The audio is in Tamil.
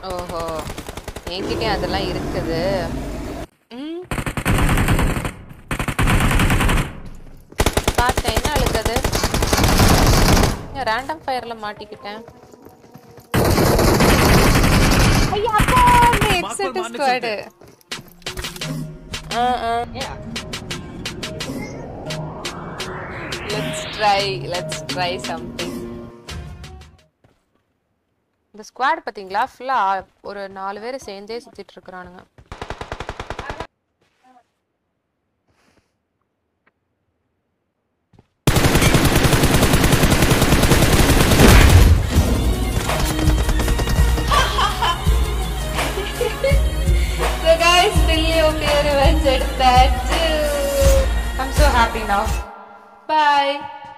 ஓஹோ என்கிட்டயும் அதெல்லாம் இருக்குது ம் பார்த்தேன் என்ன அழுத்தது ரேண்டம் ஃபயர்ல மாட்டிக்கிட்டேன் ஐயா அப்பா exit Mark one, squad Yeah. Let's try let's try something இந்த ஸ்குவாட் பாத்தீங்களா ஃபுல்லா ஒரு நாலு பேர் சேர்ந்தே சுத்திட்டு இருக்கிறானுங்க So guys, really hope you revenge எடுத்தாச்சு. I'm so happy now. Bye.